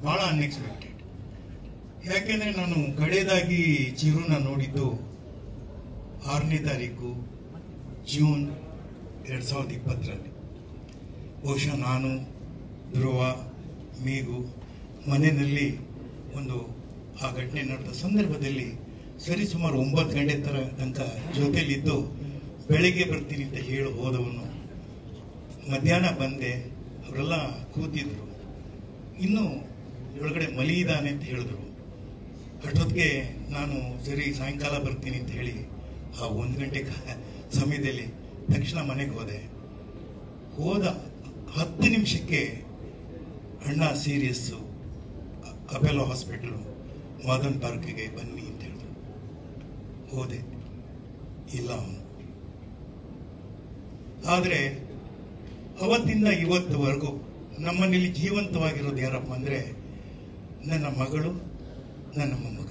ಬಹಳ ಅನ್ಎಕ್ಸ್ಪೆಕ್ಟೆಡ್ ಯಾಕೆಂದ್ರೆ ನಾನು ಕಡೆಯದಾಗಿ ಚಿರುನ ನೋಡಿದ್ದು ಆರನೇ ತಾರೀಕು ಜೂನ್ ಎರಡ್ ಸಾವಿರದ ಇಪ್ಪತ್ತರಲ್ಲಿ ಬಹುಶಃ ನಾನು ಧ್ರುವ ಮೇಘು ಮನೆಯಲ್ಲಿ ಒಂದು ಆ ಘಟನೆ ನಡೆದ ಸಂದರ್ಭದಲ್ಲಿ ಸರಿಸುಮಾರು ಒಂಬತ್ತು ಗಂಟೆ ತರ ತನಕ ಜೊತೆಲಿದ್ದು ಬೆಳಿಗ್ಗೆ ಬರ್ತೀನಿ ಅಂತ ಹೇಳಿ ಹೋದವನು ಮಧ್ಯಾಹ್ನ ಬಂದೆ ಅವರೆಲ್ಲ ಕೂತಿದ್ರು ಇನ್ನು ಒಳಗಡೆ ಮಲಿ ಇದ್ದಾನೆ ಅಂತ ಹೇಳಿದ್ರು ಅಷ್ಟೊತ್ತಿಗೆ ನಾನು ಸರಿ ಸಾಯಂಕಾಲ ಬರ್ತೀನಿ ಅಂತ ಹೇಳಿ ಆ ಒಂದು ಗಂಟೆ ಕಾ- ಸಮಯದಲ್ಲಿ ತಕ್ಷಣ ಮನೆಗೆ ಹೋದೆ ಹೋದ ಹತ್ತು ನಿಮಿಷಕ್ಕೆ ಅಣ್ಣ ಸೀರಿಯಸ್ಸು ಅಪೆಲೋ ಹಾಸ್ಪಿಟಲ್ ಮದನ್ ಪಾರ್ಕ್ಗೆ ಬನ್ನಿ ಅಂತ ಹೇಳಿದ್ರು ಹೋದೆ ಇಲ್ಲ ಅವನು ಆದರೆ ಅವತ್ತಿಂದ ಇವತ್ತುವರೆಗೂ ನಮ್ಮನೇಲಿ ಜೀವಂತವಾಗಿರೋದು ಯಾರಪ್ಪ ಅಂದ್ರೆ ನನ್ನ ಮಗಳು ನನ್ನ ಮೊಮ್ಮಗ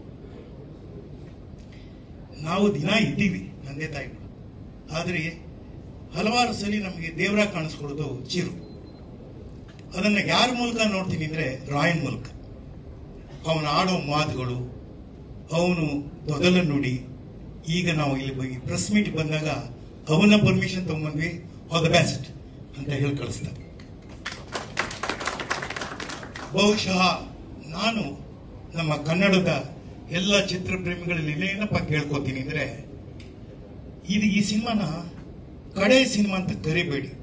ನಾವು ದಿನ ಇದ್ದೀವಿ ತಂದೆ ತಾಯಿಗಳು ಆದರೆ ಹಲವಾರು ಸಲ ನಮಗೆ ದೇವರ ಕಾಣಿಸ್ಕೊಳ್ಳೋದು ಚಿರು ಅದನ್ನ ಯಾರ ಮೂಲಕ ನೋಡ್ತೀನಿ ಅಂದ್ರೆ ರಾಯನ್ ಮೂಲಕ ಅವನು ಆಡೋ ಮಾತುಗಳು ಅವನು ತೊದಲ ನುಡಿ ಈಗ ನಾವು ಇಲ್ಲಿ ಪ್ರೆಸ್ ಮೀಟ್ ಬಂದಾಗ ಅವನ ಪರ್ಮಿಷನ್ ತಗೊಂಡ್ಬಂದ್ವಿ ಆಲ್ ದ ಬೆಸ್ಟ್ ಅಂತ ಹೇಳಿ ಕಳಿಸ್ತಾರೆ ಬಹುಶಃ ನಾನು ನಮ್ಮ ಕನ್ನಡದ ಎಲ್ಲ ಚಿತ್ರಪ್ರೇಮಿಗಳಲ್ಲಿ ಏನಪ್ಪ ಕೇಳ್ಕೊತೀನಿ ಅಂದ್ರೆ ಇದು ಈ ಸಿನಿಮಾನ ಕಡೆ ಸಿನಿಮಾ ಅಂತ ಕರಿಬೇಡಿ